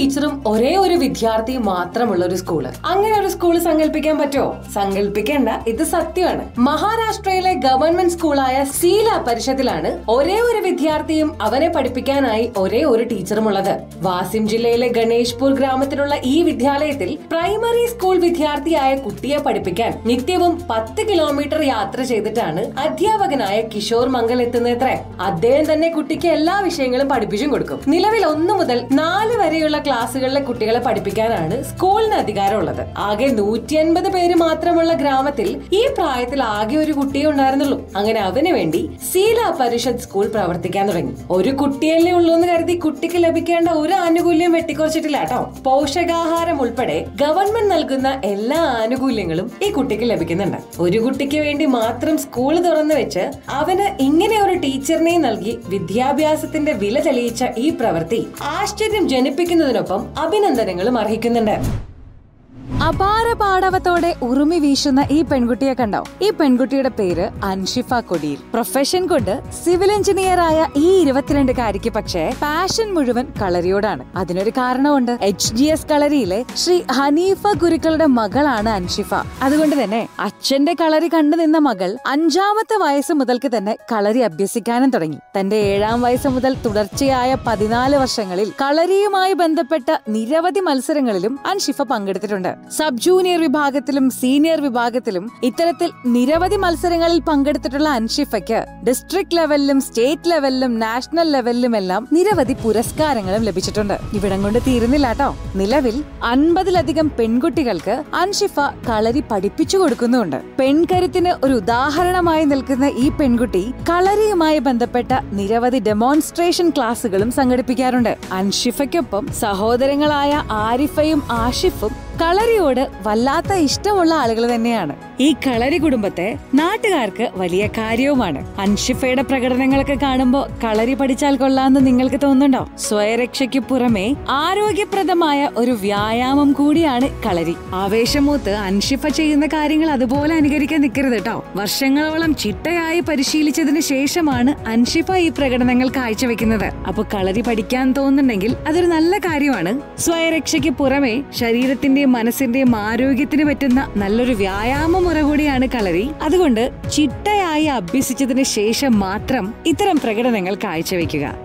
ടീച്ചറും ഒരേ ഒരു വിദ്യാർത്ഥിയും മാത്രമുള്ള ഒരു സ്കൂള് അങ്ങനെ ഒരു സ്കൂൾ സങ്കല്പിക്കാൻ പറ്റുമോ സങ്കല്പിക്കേണ്ട ഇത് സത്യമാണ് മഹാരാഷ്ട്രയിലെ ഗവൺമെന്റ് സ്കൂളായ സീല പരിഷത്തിലാണ് ഒരേ ഒരു വിദ്യാർത്ഥിയും അവനെ പഠിപ്പിക്കാനായി ഒരേ ഒരു ടീച്ചറും ഉള്ളത് വാസിം ജില്ലയിലെ ഗണേഷ്പൂർ ഗ്രാമത്തിലുള്ള ഈ വിദ്യാലയത്തിൽ പ്രൈമറി സ്കൂൾ വിദ്യാർത്ഥിയായ കുട്ടിയെ പഠിപ്പിക്കാൻ നിത്യവും പത്ത് കിലോമീറ്റർ യാത്ര ചെയ്തിട്ടാണ് അധ്യാപകനായ കിഷോർ മംഗൽ എത്തുന്നത്രേ അദ്ദേഹം തന്നെ കുട്ടിക്ക് എല്ലാ വിഷയങ്ങളും പഠിപ്പിച്ചും കൊടുക്കും നിലവിൽ ഒന്ന് മുതൽ നാല് വരെയുള്ള ക്ലാസ്സുകളിലെ കുട്ടികളെ പഠിപ്പിക്കാനാണ് സ്കൂളിന് അധികാരമുള്ളത് ആകെ നൂറ്റി അൻപത് പേര് മാത്രമുള്ള ഗ്രാമത്തിൽ ഈ പ്രായത്തിൽ ആകെ ഒരു കുട്ടിയെ ഉണ്ടായിരുന്നുള്ളൂ അങ്ങനെ അവന് വേണ്ടി സീല പരിഷത്ത് സ്കൂൾ പ്രവർത്തിക്കാൻ തുടങ്ങി ഒരു കുട്ടിയല്ലേ ഉള്ളൂ എന്ന് കരുതി കുട്ടിക്ക് ലഭിക്കേണ്ട ഒരു ആനുകൂല്യം വെട്ടിക്കുറച്ചിട്ടില്ല കേട്ടോ പോഷകാഹാരം ഉൾപ്പെടെ ഗവൺമെന്റ് നൽകുന്ന എല്ലാ ആനുകൂല്യങ്ങളും ഈ കുട്ടിക്ക് ലഭിക്കുന്നുണ്ട് ഒരു കുട്ടിക്ക് വേണ്ടി മാത്രം സ്കൂൾ തുറന്നു വെച്ച് അവന് ഇങ്ങനെ ഒരു ടീച്ചറിനെ നൽകി വിദ്യാഭ്യാസത്തിന്റെ വില തെളിയിച്ച ഈ പ്രവൃത്തി ആശ്ചര്യം ജനിപ്പിക്കുന്നതിനൊപ്പം അഭിനന്ദനങ്ങളും അർഹിക്കുന്നുണ്ട് അപാര പാടവത്തോടെ ഉറുമി വീശുന്ന ഈ പെൺകുട്ടിയെ കണ്ടോ ഈ പെൺകുട്ടിയുടെ പേര് അൻഷിഫ കൊടിയിൽ പ്രൊഫഷൻ കൊണ്ട് സിവിൽ എഞ്ചിനീയർ ആയ ഈ ഇരുപത്തിരണ്ടുകാരിക്ക് പക്ഷേ പാഷൻ മുഴുവൻ കളരിയോടാണ് അതിനൊരു കാരണമുണ്ട് എച്ച് ജി എസ് കളരിയിലെ ശ്രീ ഹനീഫ ഗുരുക്കളുടെ മകളാണ് അൻഷിഫ അതുകൊണ്ട് തന്നെ അച്ഛന്റെ കളരി കണ്ടു നിന്ന മകൾ അഞ്ചാമത്തെ വയസ്സ് മുതൽക്ക് തന്നെ കളരി അഭ്യസിക്കാനും തുടങ്ങി തന്റെ ഏഴാം വയസ്സ് മുതൽ തുടർച്ചയായ പതിനാല് വർഷങ്ങളിൽ കളരിയുമായി ബന്ധപ്പെട്ട നിരവധി മത്സരങ്ങളിലും അൻഷിഫ പങ്കെടുത്തിട്ടുണ്ട് സബ് ജൂനിയർ വിഭാഗത്തിലും സീനിയർ വിഭാഗത്തിലും ഇത്തരത്തിൽ നിരവധി മത്സരങ്ങളിൽ പങ്കെടുത്തിട്ടുള്ള അൻഷിഫയ്ക്ക് ഡിസ്ട്രിക്ട് ലെവലിലും സ്റ്റേറ്റ് ലെവലിലും നാഷണൽ ലെവലിലും എല്ലാം നിരവധി പുരസ്കാരങ്ങളും ലഭിച്ചിട്ടുണ്ട് ഇവിടം കൊണ്ട് തീരുന്നില്ല കേട്ടോ നിലവിൽ അൻപതിലധികം പെൺകുട്ടികൾക്ക് അൻഷിഫ കളരി പഠിപ്പിച്ചു കൊടുക്കുന്നുണ്ട് പെൺകരുത്തിന് ഒരു ഉദാഹരണമായി നിൽക്കുന്ന ഈ പെൺകുട്ടി കളരിയുമായി ബന്ധപ്പെട്ട നിരവധി ഡെമോൺസ്ട്രേഷൻ ക്ലാസുകളും സംഘടിപ്പിക്കാറുണ്ട് അൻഷിഫയ്ക്കൊപ്പം സഹോദരങ്ങളായ ആരിഫയും ആഷിഫും കളരിയോട് വല്ലാത്ത ഇഷ്ടമുള്ള ആളുകൾ തന്നെയാണ് ഈ കളരി കുടുംബത്തെ നാട്ടുകാർക്ക് വലിയ കാര്യവുമാണ് അൻഷിഫയുടെ പ്രകടനങ്ങളൊക്കെ കാണുമ്പോൾ കളരി പഠിച്ചാൽ കൊള്ളാന്ന് നിങ്ങൾക്ക് തോന്നുന്നുണ്ടോ സ്വയരക്ഷയ്ക്ക് പുറമെ ആരോഗ്യപ്രദമായ ഒരു വ്യായാമം കൂടിയാണ് കളരി ആവേശമൂത്ത് അൻഷിഫ ചെയ്യുന്ന കാര്യങ്ങൾ അതുപോലെ അനുകരിക്കാൻ നിൽക്കരുത് കേട്ടോ വർഷങ്ങളോളം ചിട്ടയായി പരിശീലിച്ചതിന് ശേഷമാണ് അൻഷിഫ ഈ പ്രകടനങ്ങൾ കാഴ്ചവെക്കുന്നത് അപ്പൊ കളരി പഠിക്കാൻ തോന്നുന്നുണ്ടെങ്കിൽ അതൊരു നല്ല കാര്യമാണ് സ്വയരക്ഷയ്ക്ക് പുറമെ ശരീരത്തിന്റെയും മനസ്സിന്റെയും ആരോഗ്യത്തിന് പറ്റുന്ന നല്ലൊരു വ്യായാമ മുറ കൂടിയാണ് കളരി അതുകൊണ്ട് ചിട്ടയായി അഭ്യസിച്ചതിന് ശേഷം മാത്രം ഇത്തരം പ്രകടനങ്ങൾ കാഴ്ചവെക്കുക